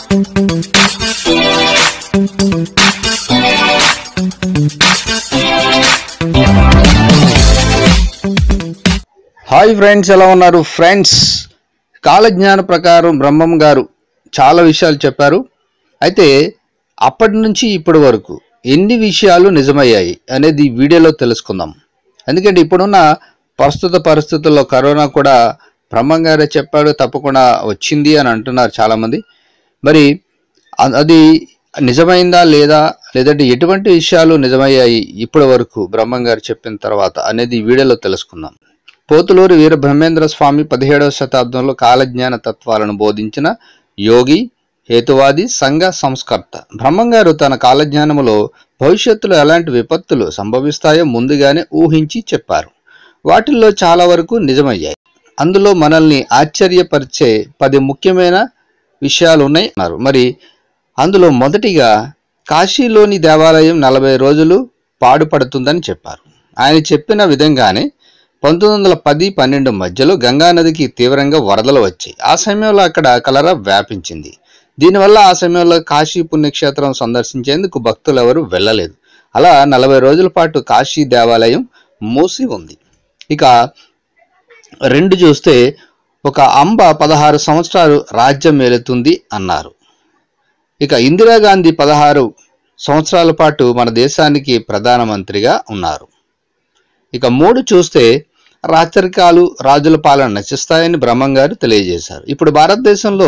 hi friends ఎలా ఉన్నారు friends కాలజ్ఞాన ప్రకారం బ్రహ్మం గారు చాలా విషయాలు చెప్పారు అయితే అప్పటి నుంచి ఇప్పటి వరకు ఎన్ని విషయాలు నిజమయ్యాయి అనేది ఈ వీడియోలో తెలుసుకుందాం ఎందుకంటే ఇప్పుడున్న ప్రస్తుత పరిస్థితుల్లో కరోనా కూడా బ్రహ్మం గారే చెప్పాడు తప్పకుండా వచ్చింది అని అంటున్నారు చాలామంది మరి అ- అది నిజమైందా లేదా లేదంటే ఎటువంటి విషయాలు నిజమయ్యాయి ఇప్పటి వరకు బ్రహ్మం గారు చెప్పిన తర్వాత అనేది ఈ వీడియోలో తెలుసుకుందాం పోతులూరి వీర బ్రహ్మేంద్ర స్వామి పదిహేడవ శతాబ్దంలో కాలజ్ఞాన తత్వాలను బోధించిన యోగి హేతువాది సంఘ సంస్కర్త బ్రహ్మంగారు తన కాలజ్ఞానములో భవిష్యత్తులో ఎలాంటి విపత్తులు సంభవిస్తాయో ముందుగానే ఊహించి చెప్పారు వాటిల్లో చాలా వరకు నిజమయ్యాయి అందులో మనల్ని ఆశ్చర్యపరిచే పది ముఖ్యమైన విషయాలు ఉన్నాయి అన్నారు మరి అందులో మొదటిగా కాశీలోని దేవాలయం నలభై రోజులు పాడుపడుతుందని చెప్పారు ఆయన చెప్పిన విధంగానే పంతొమ్మిది వందల పది పన్నెండు మధ్యలో గంగానదికి తీవ్రంగా వరదలు వచ్చాయి ఆ సమయంలో అక్కడ కలరా వ్యాపించింది దీనివల్ల ఆ సమయంలో కాశీ పుణ్యక్షేత్రం సందర్శించేందుకు భక్తులు ఎవరు వెళ్ళలేదు అలా నలభై రోజుల పాటు కాశీ దేవాలయం మూసి ఉంది ఇక రెండు చూస్తే ఒక అంబ పదహారు సంవత్సరాలు రాజ్యం ఏలుతుంది అన్నారు ఇక ఇందిరాగాంధీ పదహారు సంవత్సరాల పాటు మన దేశానికి ప్రధానమంత్రిగా ఉన్నారు ఇక మూడు చూస్తే రాచరికాలు రాజుల పాలన నశిస్తాయని బ్రహ్మంగారు తెలియజేశారు ఇప్పుడు భారతదేశంలో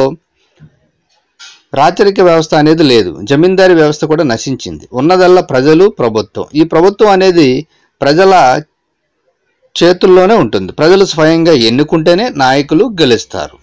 రాచరిక వ్యవస్థ అనేది లేదు జమీందారీ వ్యవస్థ కూడా నశించింది ఉన్నదల్లా ప్రజలు ప్రభుత్వం ఈ ప్రభుత్వం అనేది ప్రజల చేతుల్లోనే ఉంటుంది ప్రజలు స్వయంగా ఎన్నుకుంటేనే నాయకులు గెలుస్తారు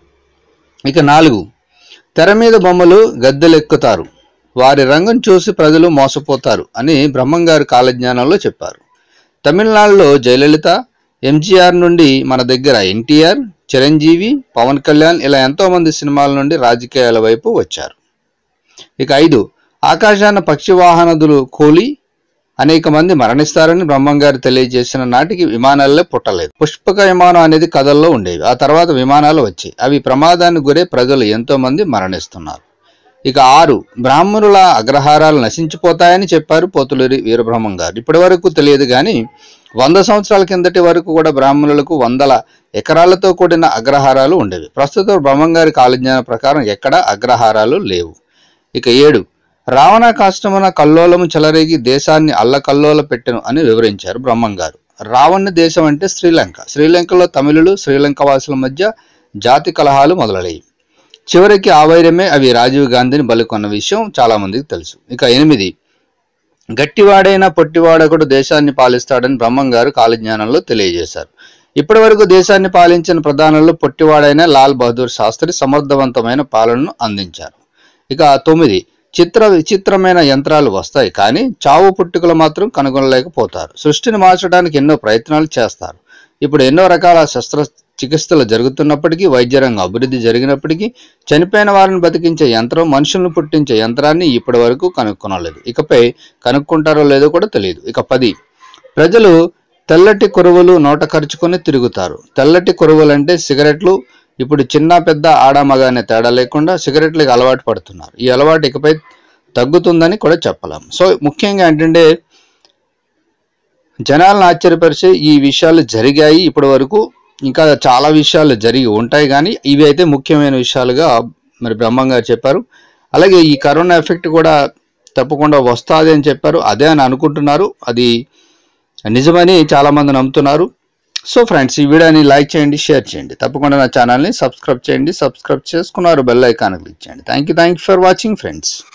ఇక నాలుగు తెర మీద బొమ్మలు గద్దెలెక్కుతారు వారి రంగం చూసి ప్రజలు మోసపోతారు అని బ్రహ్మంగారు కాలజ్ఞానంలో చెప్పారు తమిళనాడులో జయలలిత ఎంజీఆర్ నుండి మన దగ్గర ఎన్టీఆర్ చిరంజీవి పవన్ కళ్యాణ్ ఇలా ఎంతో మంది సినిమాల నుండి రాజకీయాల వైపు వచ్చారు ఇక ఐదు ఆకాశాన పక్షి వాహనదులు కూలి అనేక మంది మరణిస్తారని బ్రహ్మంగారు తెలియజేసిన నాటికి విమానాలే పుట్టలేదు పుష్పక విమానం అనేది కథల్లో ఉండేవి ఆ తర్వాత విమానాలు వచ్చాయి అవి ప్రమాదానికి గురే ప్రజలు ఎంతో మంది మరణిస్తున్నారు ఇక ఆరు బ్రాహ్మణుల అగ్రహారాలు నశించిపోతాయని చెప్పారు పోతులూరి వీరబ్రహ్మం గారు ఇప్పటి వరకు తెలియదు కానీ వంద సంవత్సరాల కిందటి వరకు కూడా బ్రాహ్మణులకు వందల ఎకరాలతో కూడిన అగ్రహారాలు ఉండేవి ప్రస్తుతం బ్రహ్మంగారి కాలజ్ఞాన ప్రకారం ఎక్కడ అగ్రహారాలు లేవు ఇక ఏడు రావణ కాష్టమున కల్లోలము చెలరేగి దేశాన్ని అల్లకల్లోల పెట్టెను అని వివరించారు బ్రహ్మంగారు రావణ దేశం అంటే శ్రీలంక శ్రీలంకలో తమిళులు శ్రీలంక వాసుల మధ్య జాతి కలహాలు మొదలయ్యాయి చివరికి ఆ వైరమే అవి రాజీవ్ గాంధీని బలికొన్న విషయం చాలా మందికి తెలుసు ఇక ఎనిమిది గట్టివాడైన పొట్టివాడొకడు దేశాన్ని పాలిస్తాడని బ్రహ్మంగారు కాలజ్ఞానంలో తెలియజేశారు ఇప్పటి వరకు దేశాన్ని పాలించిన ప్రధానుల్లో పొట్టివాడైన లాల్ బహదూర్ శాస్త్రి సమర్థవంతమైన పాలనను అందించారు ఇక తొమ్మిది చిత్ర విచిత్రమైన యంత్రాలు వస్తాయి కానీ చావు పుట్టుకలు మాత్రం కనుగొనలేకపోతారు సృష్టిని మార్చడానికి ఎన్నో ప్రయత్నాలు చేస్తారు ఇప్పుడు ఎన్నో రకాల శస్త్ర చికిత్సలు జరుగుతున్నప్పటికీ వైద్య రంగం అభివృద్ధి జరిగినప్పటికీ చనిపోయిన వారిని బతికించే యంత్రం మనుషులను పుట్టించే యంత్రాన్ని ఇప్పటి వరకు కనుక్కొనలేదు ఇకపై కనుక్కుంటారో లేదో కూడా తెలియదు ఇక పది ప్రజలు తెల్లటి కురువులు నోట ఖర్చుకొని తిరుగుతారు తెల్లటి కురువులు అంటే సిగరెట్లు ఇప్పుడు చిన్న పెద్ద ఆడ మగ అనే తేడా లేకుండా సిగరెట్లకు అలవాటు పడుతున్నారు ఈ అలవాటు ఇకపై తగ్గుతుందని కూడా చెప్పలేం సో ముఖ్యంగా ఏంటంటే జనాలను ఆశ్చర్యపరిచే ఈ విషయాలు జరిగాయి ఇప్పటి వరకు ఇంకా చాలా విషయాలు జరిగి ఉంటాయి కానీ ఇవి అయితే ముఖ్యమైన విషయాలుగా మరి బ్రహ్మం గారు చెప్పారు అలాగే ఈ కరోనా ఎఫెక్ట్ కూడా తప్పకుండా వస్తుంది అని చెప్పారు అదే అని అనుకుంటున్నారు అది నిజమని చాలామంది నమ్ముతున్నారు సో ఫ్రెండ్స్ ఈ వీడియోని లైక్ చేయండి షేర్ చేయండి తప్పకుండా నా ఛానల్ని సబ్స్క్రైబ్ చేయండి సబ్స్క్రైబ్ చేసుకున్నారు బెల్ ఐకాన్ క్లిక్ చేయండి thank you thank you for watching friends